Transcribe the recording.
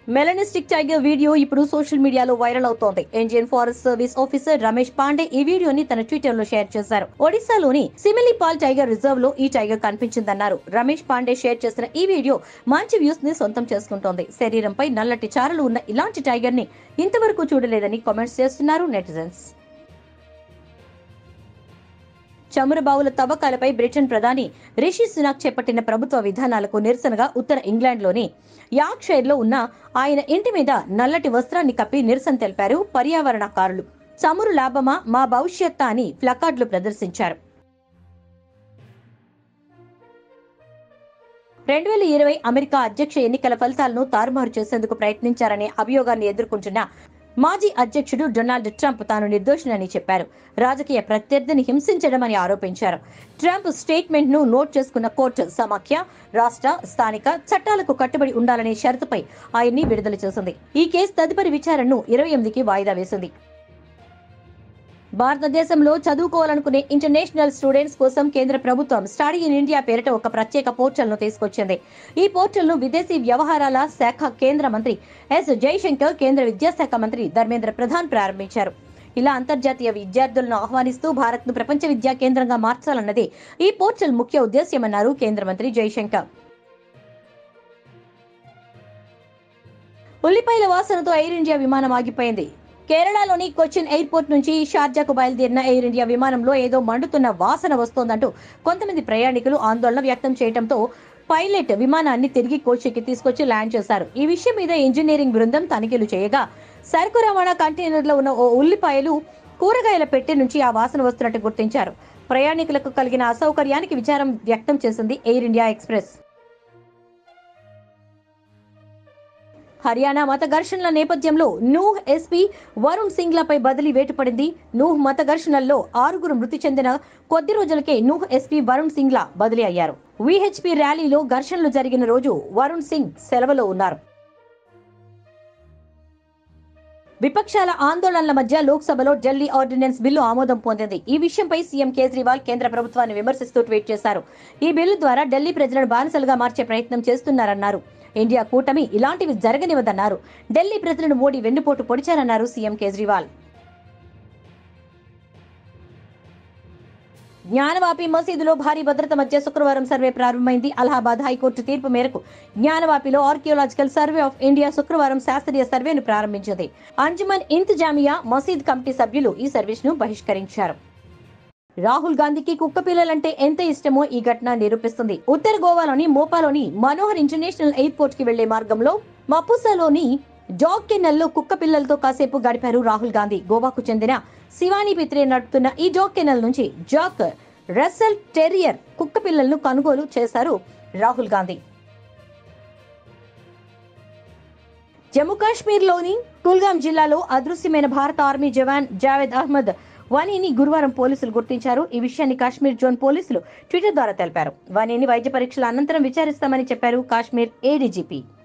melanistic tiger video ఇప్పుడు social మీడియాలో viral అవుతోంది Indian forest service officer Ramesh Pandey ఈ వీడియోని తన ట్విట్టర్ లో షేర్ చేశారు ఒడిశాలోని సిమిలిపాల్ టైగర్ రిజర్వ్ లో ఈ టైగర్ కనిపించిందన్నారు రమేష్ పాండే షేర్ చేసిన ఈ వీడియో మంచి వ్యూస్ ని సొంతం చేసుకుంటోంది శరీరంపై నల్లటి చారలు ఉన్న ఇలాంటి టైగర్ ని ఇంతవరకు చూడలేదని కామెంట్స్ చేస్తున్నారు నెటిజన్స్ చమురు బావుల తవ్వకాలపై బ్రిటన్ ప్రధాని రిషి సునాక్ చేపట్టిన ప్రభుత్వ విధానాలకు నిరసనగా ఉత్తర ఇంగ్లాండ్లోని యార్క్షైర్లో ఉన్న ఆయన ఇంటి మీద నల్లటి వస్త్రాన్ని కప్పి నిరసన తెలిపారు పర్యావరణకారులు చమురు లాభమా మా భవిష్యత్తా అని ప్లకార్డులు ప్రదర్శించారు రెండు వేల ఇరవై అమెరికా అధ్యక్ష ఎన్నికల ఫలితాలను తారుమారు చేసేందుకు ప్రయత్నించారనే అభియోగాన్ని ఎదుర్కొంటున్న మాజీ అధ్యక్షుడు డొనాల్డ్ ట్రంప్ తాను నిర్దోషినని చెప్పారు రాజకీయ ప్రత్యర్థిని హింసించడం అని ఆరోపించారు ట్రంప్ స్టేట్మెంట్ ను నోట్ చేసుకున్న కోర్టు సమాఖ్య రాష్ట్ర స్థానిక చట్టాలకు కట్టుబడి ఉండాలనే షరతుపై ఆయన్ని విడుదల చేసింది ఈ కేసు తదుపరి విచారణను ఇరవై ఎనిమిదికి వాయిదా వేసింది భారతదేశంలో చదువుకోవాలనుకునే ఇంటర్నేషనల్ స్టూడెంట్స్ కోసం కేంద్ర ప్రభుత్వం స్టడీ ఇన్ ఇండియా పేరిట ఒక ప్రత్యేక పోర్టల్ ను తీసుకొచ్చింది ఈ పోర్టల్ ను విదేశీ వ్యవహారాల శాఖ కేంద్ర మంత్రి ఎస్ జైశంకర్ కేంద్ర విద్యాశాఖ మంత్రి ధర్మేంద్ర ప్రధాన్ ప్రారంభించారు ఇలా అంతర్జాతీయ విద్యార్థులను ఆహ్వానిస్తూ భారత్ ను ప్రపంచ విద్యా కేంద్రంగా మార్చాలన్నదే ఈ పోర్టల్ ముఖ్య ఉద్దేశ్యమన్నారు కేంద్ర మంత్రి జైశంకర్ ఉల్లిపాయల వాసనతో ఎయిర్ ఇండియా విమానం ఆగిపోయింది కేరళలోని కొచ్చిన్ ఎయిర్పోర్ట్ నుంచి షార్జాకు బయలుదేరిన ఎయిర్ ఇండియా విమానంలో ఏదో మండుతున్న వాసన వస్తోందంటూ కొంతమంది ప్రయాణికులు ఆందోళన వ్యక్తం చేయడంతో పైలట్ విమానాన్ని తిరిగి కోచికి తీసుకొచ్చి ల్యాండ్ చేశారు ఈ విషయం మీద ఇంజనీరింగ్ బృందం తనిఖీలు చేయగా సరుకు రవాణా కంటైనర్లో ఉన్న ఓ ఉల్లిపాయలు కూరగాయల పెట్టె నుంచి ఆ వాసన వస్తున్నట్టు గుర్తించారు ప్రయాణికులకు కలిగిన అసౌకర్యానికి విచారం వ్యక్తం చేసింది ఎయిర్ ఇండియా ఎక్స్ప్రెస్ హర్యానా మత ఘర్షణల నేపథ్యంలో నూహ్ ఎస్పీ వరుణ్ సింగ్లపై బదిలీ వేటుపడింది నూహ్ మత ఘర్షణల్లో ఆరుగురు మృతి చెందిన కొద్ది రోజులకే నూహ్ ఎస్పీ వరుణ్ సింగ్ల బదిలీ అయ్యారు విహెచ్పి ర్యాలీలో ఘర్షణలు జరిగిన రోజు వరుణ్ సింగ్ సెలవులో ఉన్నారు విపక్షాల ఆందోళనల మధ్య లోక్సభలో ఢిల్లీ ఆర్డినెన్స్ బిల్లు ఆమోదం పొందింది ఈ విషయంపై సీఎం కేజ్రీవాల్ కేంద్ర ప్రభుత్వాన్ని విమర్శిస్తూ ట్వీట్ చేశారు ఈ బిల్లు ద్వారా ఢిల్లీ ప్రజలను బానిసలుగా మార్చే ప్రయత్నం చేస్తున్నారన్నారు ఇండియా కూటమి ఇలాంటివి జరగనివదన్నారు ఢిల్లీ ప్రజలను మోడీ వెన్నుపోటు పొడిచారన్నారు సీఎం కేజ్రీవాల్ జ్ఞానవాపి మసీదులో భారీ భద్రత మధ్య శుక్రవారం సర్వే ప్రారంభమైంది అలహాబాద్ హైకోర్టు తీర్పు మేరకు జ్ఞానవాపిలో ఆర్కియోలాజికల్ సర్వే ఆఫ్ ఇండియా శుక్రవారం శాస్త్రీయ సర్వేను ప్రారంభించింది అంజుమన్ ఇంతజామియా మసీద్ కమిటీ సభ్యులు ఈ సర్వీస్ ను బహిష్కరించారు రాహుల్ గాంధీకి కుక్క పిల్లలంటే ఎంత ఇష్టమో ఈ ఘటన నిరూపిస్తుంది ఉత్తర గోవాలోని మోపాలోని మనోహర్ ఇంటర్నేషనల్ ఎయిర్పోర్ట్ కి వెళ్లే మార్గంలో మపుసాలోని జాగ్ కెన్నెల్లో కుక్క పిల్లలతో కాసేపు గడిపారు రాహుల్ గాంధీ గోవాకు చెందిన శివాని పిత్రే నడుపుతున్న ఈ జాగ్ కెన్నెల్ నుంచి జాక్ రసల్ టెరియర్ కుక్క పిల్లలను కొనుగోలు చేశారు రాహుల్ గాంధీ జమ్మూ కాశ్మీర్లోని కుల్గాం జిల్లాలో అదృశ్యమైన భారత ఆర్మీ జవాన్ జావేద్ అహ్మద్ వాణిని గురువారం పోలీసులు గుర్తించారు ఈ విషయాన్ని కాశ్మీర్ జోన్ పోలీసులు ట్విట్టర్ ద్వారా తెలిపారు వాణిని వైద్య పరీక్షల అనంతరం విచారిస్తామని చెప్పారు కాశ్మీర్ ఏడీజీపీ